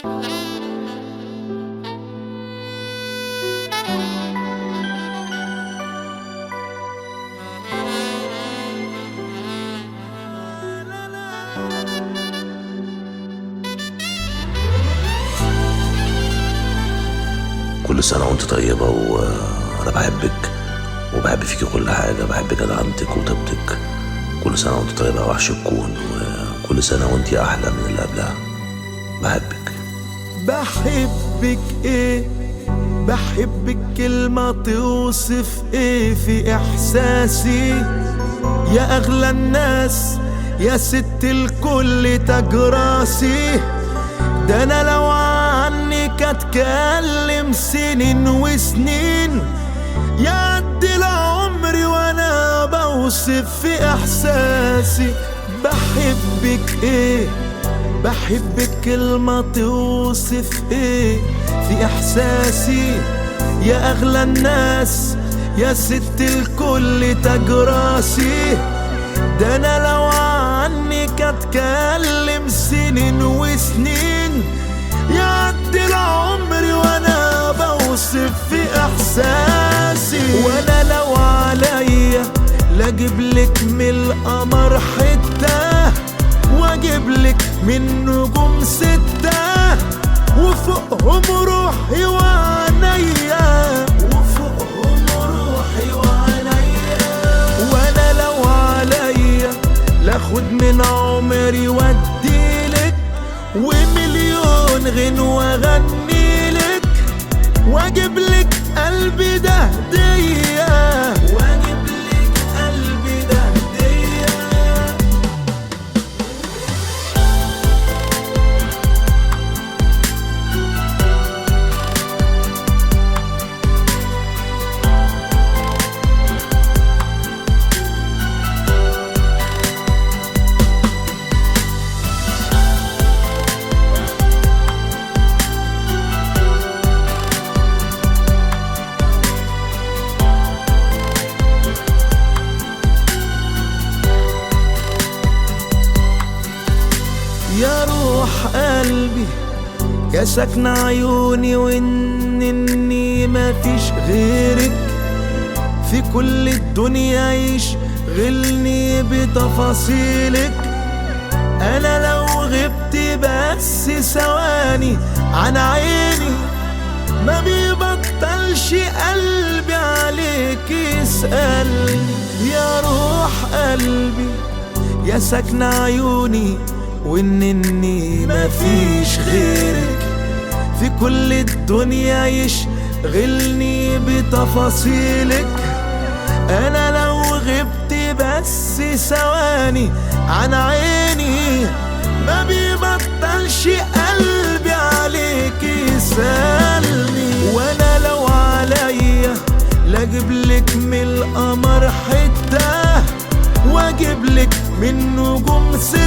كل سنة وانت طيبة وأنا بحبك وبحب فيكي كل حاجة بحب جدعنتك وطيبتك كل سنة وانت طيبة يا وحش الكون وكل سنة وانت أحلى من اللي قبلها بحبك بحبك ايه بحبك كلمة توصف ايه في احساسي يا اغلى الناس يا ست الكل تاج راسي ده انا لو عنك اتكلم سنين وسنين يعدي العمر وانا بوصف في احساسي بحبك ايه بحبك كلمة توصف ايه في احساسي يا اغلى الناس يا ست الكل تاج راسي ده انا لو عنك اتكلم سنين وسنين يعدي العمر وانا بوصف في احساسي وانا لو عليا لاجيب لك من القمر حته واجيب لك من نجوم ستة وفوقهم روحي وعينيا وفوقهم روحي وعينيا وانا لو عليا لاخد من عمري واديلك ومليون غنوة اغنيلك واجيب لك قلبي ده هدية واجيب لك قلبي ده هدية يا روح قلبي يا سكن عيوني وان اني مفيش غيرك في كل الدنيا يشغلني بتفاصيلك انا لو غبت بس ثواني عن عيني ما بيبطلش قلبي عليك يسألني يا روح قلبي يا سكن عيوني وان اني مفيش غيرك في كل الدنيا يشغلني بتفاصيلك انا لو غبت بس ثواني عن عيني ما بيبطلش قلبي عليك يسألني وانا لو عليا لاجيب لك من القمر حته واجيب لك من نجوم ستة